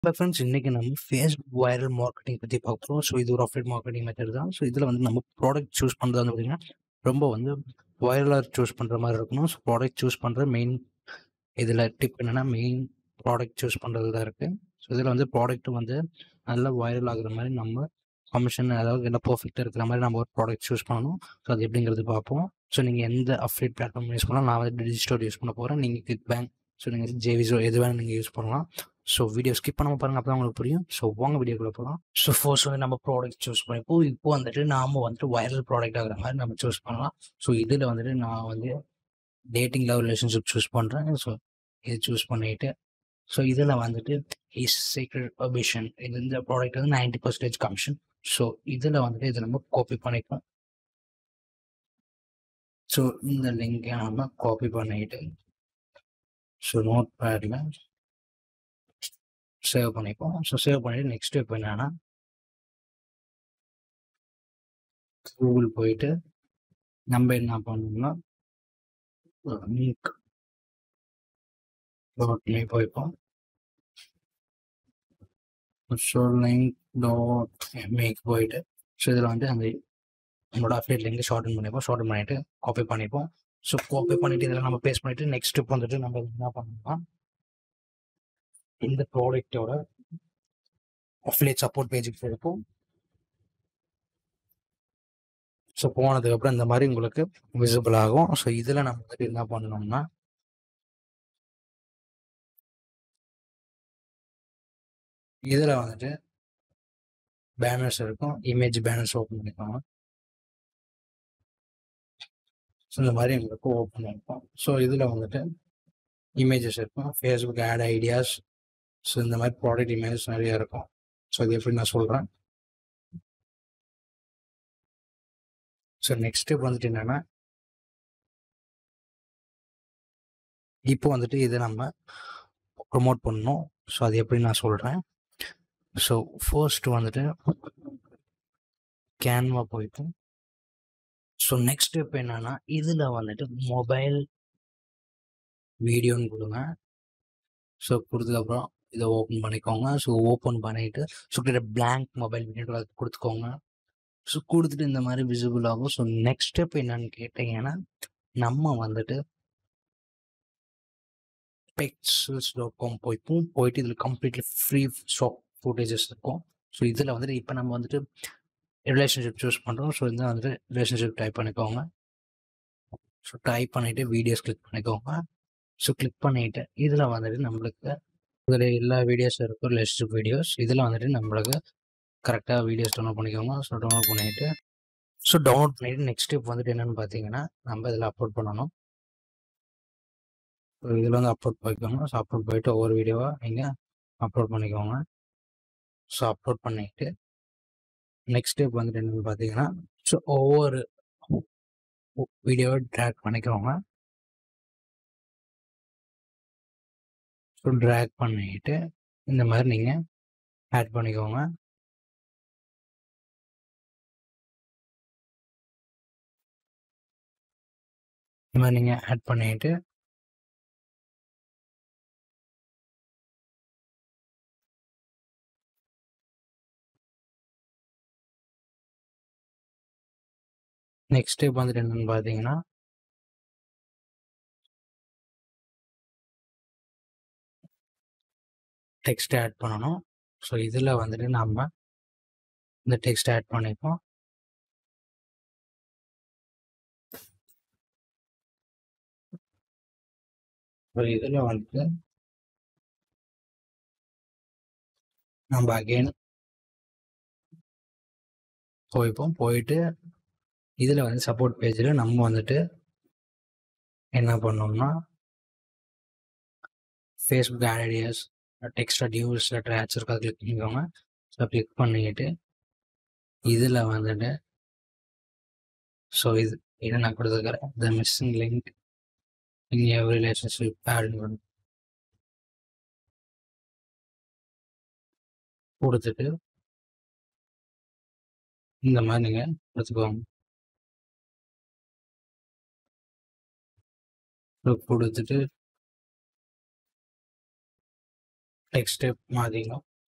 hello friends இன்னைக்கு நம்ம Facebook viral marketing பற்றி பார்க்க போகிறோம் ஸோ இது ஒரு அஃப்லேட் மார்க்கெட்டிங் மெத்தட் தான் ஸோ இதில் வந்து நம்ம ப்ராடக்ட் சூஸ் பண்ணுறது வந்து பார்த்திங்கன்னா ரொம்ப வந்து வைரலாக சூஸ் பண்ணுற மாதிரி இருக்கணும் ஸோ ப்ராடக்ட் சூஸ் பண்ணுற மெயின் இதில் டிப் என்னென்னா மெயின் ப்ராடக்ட் சூஸ் பண்ணுறது தான் இருக்குது ஸோ இதில் வந்து ப்ராடக்ட் வந்து நல்லா வைரல் ஆகுற மாதிரி நம்ம கமிஷன் அதாவது எல்லாம் பர்ஃபெக்டாக இருக்கிற மாதிரி நம்ம ஒரு ப்ராடக்ட் சூஸ் பண்ணணும் ஸோ அது எப்படிங்கிறது பார்ப்போம் ஸோ நீங்கள் எந்த அஃப்லேட் பிளாட்ஃபார்ம் யூஸ் பண்ணலாம் நான் வந்து டிஜிட்டல் யூஸ் பண்ண போகிறேன் நீங்கள் கிளிக் பேங்க் ஸோ நீங்கள் ஜேவிஸோ எது வேணும் நீங்கள் யூஸ் பண்ணலாம் ஸோ வீடியோ ஸ்கிப் பண்ணாமல் பாருங்க அப்போ தான் உங்களுக்கு புரியும் ஸோ வாங்க வீடியோக்குள்ளே போகலாம் ஸோ ஃபர்ஸ்ட் வந்து நம்ம ப்ராடக்ட் சூஸ் பண்ணிப்போம் இப்போ வந்துட்டு நாம வந்துட்டு வைரல் ப்ராடக்ட் ஆகிற மாதிரி நம்ம சூஸ் பண்ணலாம் ஸோ இதில் வந்துட்டு நான் வந்து டேட்டிங் லவ் ரிலேஷன்ஷிப் சூஸ் பண்ணுறேன் ஸோ இது சூஸ் பண்ணிட்டு ஸோ இதில் வந்துட்டு இஸ் சீக்ரெட் பர்மிஷன் இது இந்த ப்ராடக்ட் வந்து நைன்டி பர்சன்டேஜ் கமிஷன் ஸோ இதில் வந்துட்டு இதை நம்ம காப்பி பண்ணிப்போம் ஸோ இந்த லிங்கை நம்ம காப்பி பண்ணிட்டு ஸோ நோட் பேடில் சேவ் பண்ணிப்போம் ஸோ சேவ் பண்ணிட்டு நெக்ஸ்ட் இப்போ என்னன்னா கூகுள் போயிட்டு நம்ம என்ன பண்ணணும்னா லிங்க் டாட் மீ போய்ப்போம் ஸோ லிங்க் டாட் மீக்கு போயிட்டு ஸோ இதில் வந்து அந்த நம்மளோட அஃபிலியேட் லிங்க் ஷார்டன் பண்ணிப்போம் ஷார்டன் பண்ணிட்டு காப்பி பண்ணிப்போம் ஸோ காப்பி பண்ணிட்டு இதில் நம்ம பேஸ்ட் பண்ணிட்டு நெக்ஸ்ட் இப்போ வந்துட்டு நம்ம என்ன பண்ணணும்னா இந்த ப்ராடக்டோட அஃபிலியேட் சப்போர்ட் பேஜுக்கு போயிருப்போம் ஸோ போனதுக்கப்புறம் இந்த மாதிரி உங்களுக்கு விசிபிள் ஆகும் ஸோ இதில் நம்ம வந்துட்டு என்ன பண்ணணும்னா இதில் வந்துட்டு பேனர்ஸ் இருக்கும் இமேஜ் பேனர்ஸ் ஓப்பன் பண்ணிக்கோங்க ஸோ இந்த மாதிரி எங்களுக்கு ஓப்பன் இருக்கும் ஸோ இதில் வந்துட்டு இமேஜஸ் இருக்கும் ஃபேஸ்புக் ஆட் ஐடியாஸ் ஸோ இந்த மாதிரி ப்ராடக்ட் இமேஜஸ் நிறைய இருக்கும் ஸோ அது எப்படி நான் சொல்கிறேன் ஸோ நெக்ஸ்ட் ஸ்டெப் வந்துட்டு என்னென்னா இப்போ வந்துட்டு இதை நம்ம ப்ரொமோட் பண்ணணும் ஸோ அது எப்படி நான் சொல்கிறேன் ஸோ ஃபர்ஸ்ட் வந்துட்டு கேன்வா போயிட்டு ஸோ நெக்ஸ்ட் ஸ்டெப் என்னன்னா இதில் வந்துட்டு மொபைல் வீடியோன்னு கொடுங்க ஸோ கொடுத்ததுக்கப்புறம் இதை ஓப்பன் பண்ணிக்கோங்க ஸோ ஓப்பன் பண்ணிவிட்டு ஸோ கிட்ட பிளாங்க் மொபைல் வீடியோ கொடுத்துக்கோங்க ஸோ கொடுத்துட்டு இந்த மாதிரி விசிபிள் ஆகும் ஸோ நெக்ஸ்ட் ஸ்டெப் என்னன்னு கேட்டிங்கன்னா நம்ம வந்துட்டு பெக்சல்ஸ் டாட் காம் போய்ப்போம் போயிட்டு இதில் கம்ப்ளீட்லி ஃப்ரீ ஸ்டாக் ஃபுட்டேஜஸ் இருக்கும் ஸோ இதில் வந்துட்டு இப்போ நம்ம வந்துட்டு ரிலேஷன்ஷிப் சூஸ் பண்ணுறோம் ஸோ இதில் வந்துட்டு ரிலேஷன்ஷிப் டைப் பண்ணிக்கோங்க ஸோ டைப் பண்ணிவிட்டு வீடியோஸ் கிளிக் பண்ணிக்கோங்க ஸோ கிளிக் பண்ணிவிட்டு இதில் வந்துட்டு நம்மளுக்கு இதில் எல்லா வீடியோஸ் இருக்கும் ரிலேஷன்ஷிப் வீடியோஸ் இதில் வந்துட்டு நம்மளுக்கு கரெக்டாக வீடியோஸ் டவுன்லோட் பண்ணிக்கோங்க ஸோ டவுன்லோட் பண்ணிவிட்டு ஸோ டவுன்லோட் பண்ணிவிட்டு நெக்ஸ்ட் ஸ்டெப் வந்துட்டு என்னென்னு பார்த்தீங்கன்னா நம்ம இதில் அப்லோட் பண்ணணும் ஸோ இதில் வந்து அப்லோட் போய்க்கோங்க ஸோ அப்லோட் போயிட்டு ஒவ்வொரு வீடியோவாக நீங்கள் அப்லோட் பண்ணிக்கோங்க ஸோ அப்லோட் பண்ணிவிட்டு நெக்ஸ்ட் ஸ்டெப் வந்துட்டு என்னென்னு பார்த்தீங்கன்னா ஸோ ஒவ்வொரு வீடியோவை ட்ராக் பண்ணிக்கோங்க ஸோ ட்ராக் பண்ணிட்டு இந்த மாதிரி நீங்கள் ஆட் பண்ணிக்கோங்க இந்த மாதிரி நீங்கள் ஆட் பண்ணிட்டு நெக்ஸ்ட் ஸ்டெப் வந்துட்டு என்னன்னு பார்த்தீங்கன்னா டெக்ஸ்ட் ஆட் பண்ணணும் ஸோ இதில் வந்துட்டு நம்ம இந்த டெக்ஸ்ட் ஆட் பண்ணிப்போம் ஸோ இதில் வந்துட்டு நம்ம அகெயின் போய்ப்போம் போயிட்டு இதில் வந்து சப்போர்ட் பேஜில் நம்ம வந்துட்டு என்ன பண்ணோம்னா ஃபேஸ்புக் ஆட் ஐடியாஸ் டெக்ஸ்ட் டியூஸ் லெட்டர் ஆட்ஸ் இருக்கா கிளிக் பண்ணிக்கோங்க ஸோ கிளிக் பண்ணிக்கிட்டு இதில் வந்துட்டு ஸோ இது இதை நான் கொடுத்துருக்கிறேன் the missing link in every relationship ad கொடுத்துட்டு இந்த மாதிரி நீங்கள் கொடுத்துக்கோங்க ஸோ கொடுத்துட்டு டெக்ஸ்ட்டு மாற்றிக்கலாம்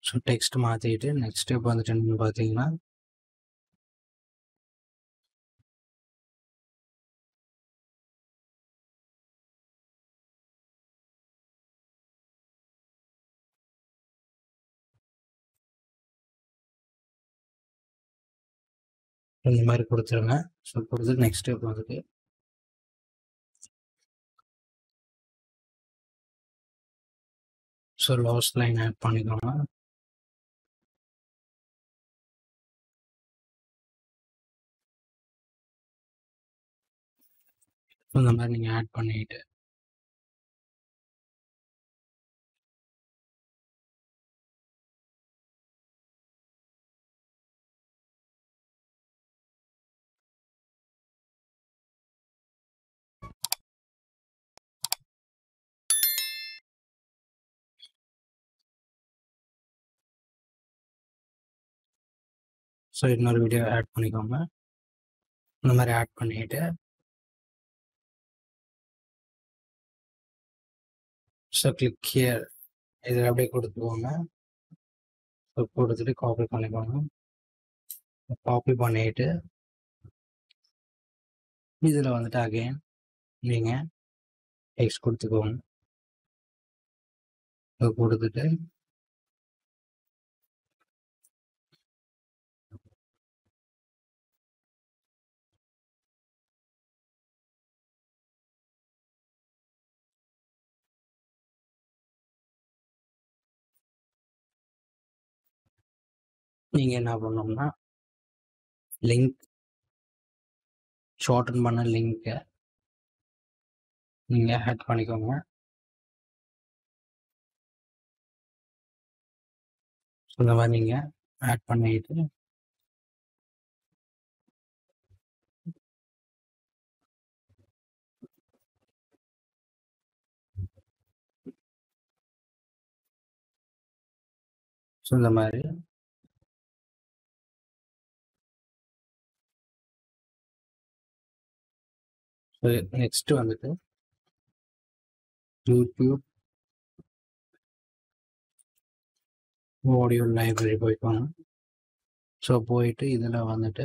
ஸோ டெக்ஸ்ட் மாற்றிட்டு நெக்ஸ்ட் ஸ்டெப் வந்துட்டு என்னன்னு பார்த்தீங்கன்னா இந்த மாதிரி கொடுத்துருங்க ஸோ கொடுத்துட்டு நெக்ஸ்ட் ஸ்டெப் வந்துட்டு ஸோ லாஸ்ட் லைன் ஆட் பண்ணிக்கோங்க இந்த மாதிரி நீங்கள் ஆட் பண்ணிட்டு ஸோ இன்னொரு வீடியோ ஆட் பண்ணிக்கோங்க இந்த மாதிரி ஆட் பண்ணிட்டு ஸோ கிளிக் ஹியர் இதில் அப்படியே கொடுத்துக்கோங்க ஸோ கொடுத்துட்டு காப்பி பண்ணிக்கோங்க காப்பி பண்ணிட்டு இதில் வந்துட்டு அகைன் நீங்கள் எக்ஸ் கொடுத்துக்கோங்க ஸோ கொடுத்துட்டு நீங்கள் என்ன பண்ணணும்னா லிங்க் ஷார்டன் பண்ண லிங்க்கை நீங்கள் ஆட் பண்ணிக்கோங்க ஸோ இந்த மாதிரி நீங்கள் ஆட் பண்ணிட்டு ஸோ இந்த மாதிரி ஸோ நெக்ஸ்ட் வந்துட்டு யூடியூப் ஆடியோ லைப்ரரி போய்க்கோங்க ஸோ போயிட்டு இதில் வந்துட்டு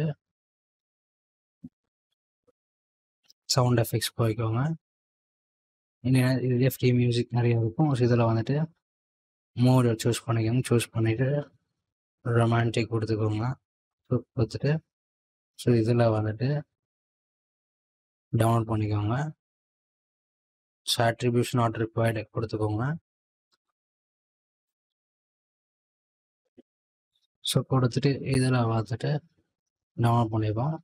சவுண்ட் எஃபெக்ட்ஸ் போய்க்கோங்க இல்லைன்னா இதுலேயே ஃப்ரீ மியூசிக் நிறைய இருக்கும் ஸோ இதில் வந்துட்டு மோடு சூஸ் பண்ணிக்கோங்க சூஸ் பண்ணிவிட்டு ரொமான்டிக் கொடுத்துக்கோங்க ஸோ கொடுத்துட்டு ஸோ இதில் வந்துட்டு டவுன்லோட் பண்ணிக்கோங்க ஸோ அட்ரிபியூஷன் நாட் ரிக்வயர்டு கொடுத்துக்கோங்க ஸோ கொடுத்துட்டு இதில் பார்த்துட்டு டவுன்லோட் பண்ணிப்போம்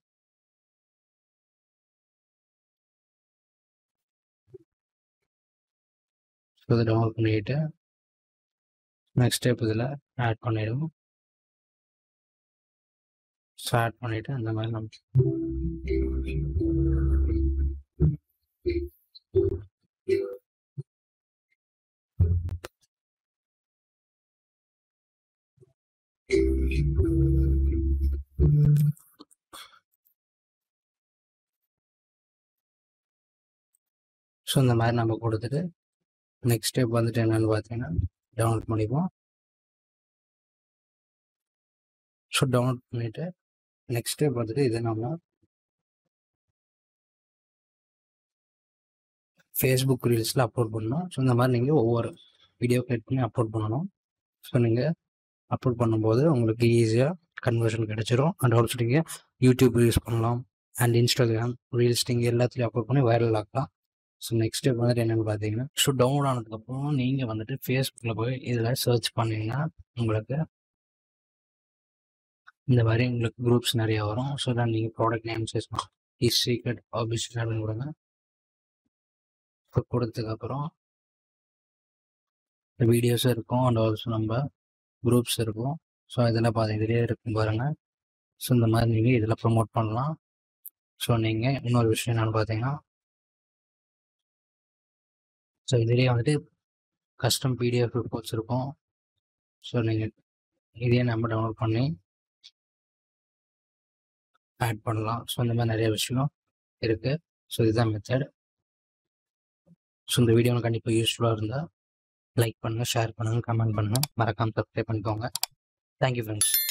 ஸோ இதை டவுன்லோட் பண்ணிக்கிட்டு நெக்ஸ்ட் ஸ்டெப் இதில் ஆட் பண்ணிவிடுவோம் ஸோ ஆட் பண்ணிவிட்டு அந்த மாதிரி நம்ம ஸோ இந்த மாதிரி நம்ம கொடுத்துட்டு நெக்ஸ்ட் ஸ்டெப் வந்துட்டு என்னென்னு பார்த்தீங்கன்னா டவுன்லோட் பண்ணிப்போம் ஸோ டவுன்லோட் பண்ணிவிட்டு நெக்ஸ்ட் ஸ்டெப் வந்துட்டு இதை நம்ம ஃபேஸ்புக் ரீல்ஸில் அப்லோட் பண்ணணும் ஸோ இந்த மாதிரி நீங்கள் ஒவ்வொரு வீடியோ கிளிக் பண்ணி அப்லோட் பண்ணணும் ஸோ நீங்கள் அப்லோட் பண்ணும்போது உங்களுக்கு ஈஸியாக கன்வர்ஷன் கிடைச்சிரும் அண்ட் ஆல்சோ நீங்கள் யூடியூப் யூஸ் பண்ணலாம் அண்ட் இன்ஸ்டாகிராம் ரீல்ஸ் நீங்கள் எல்லாத்துலேயும் அப்லோட் பண்ணி வைரல் ஆக்கலாம் ஸோ நெக்ஸ்ட் ஸ்டெப் வந்துட்டு என்னென்னு பார்த்தீங்கன்னா ஸோ டவுன்லோட் ஆனதுக்கப்புறம் நீங்கள் வந்துட்டு ஃபேஸ்புக்கில் போய் இதில் சர்ச் பண்ணிங்கன்னா உங்களுக்கு இந்த மாதிரி உங்களுக்கு குரூப்ஸ் நிறைய வரும் ஸோ தான் நீங்கள் ப்ராடக்ட் நேம் சேர்க்கலாம் இஸ் சீக்ரெட் ஆபிஷியல் அப்படின்னு கொடுங்க ஸோ கொடுத்ததுக்கப்புறம் வீடியோஸ் இருக்கும் அண்ட் ஆல்சோ நம்ம குரூப்ஸ் இருக்கும் ஸோ இதில் பாருங்க இதுலேயே இருக்கும் பாருங்கள் ஸோ இந்த மாதிரி நீங்கள் இதில் ப்ரொமோட் பண்ணலாம் ஸோ நீங்கள் இன்னொரு விஷயம் என்னென்னு பார்த்தீங்கன்னா ஸோ இதுலேயே வந்துட்டு கஸ்டம் பிடிஎஃப் ரிப்போர்ட்ஸ் இருக்கும் ஸோ நீங்கள் இதையே நம்ம டவுன்லோட் பண்ணி ஆட் பண்ணலாம் ஸோ இந்த மாதிரி நிறைய விஷயம் இருக்குது ஸோ இதுதான் மெத்தட் ஸோ இந்த வீடியோ கண்டிப்பாக யூஸ்ஃபுல்லாக இருந்தால் லைக் பண்ணுங்கள் ஷேர் பண்ணுங்கள் கமெண்ட் பண்ணுங்கள் மறக்காமல் சப்ஸ்கிரைப் பண்ணிக்கோங்க தேங்க்யூ ஃப்ரெண்ட்ஸ்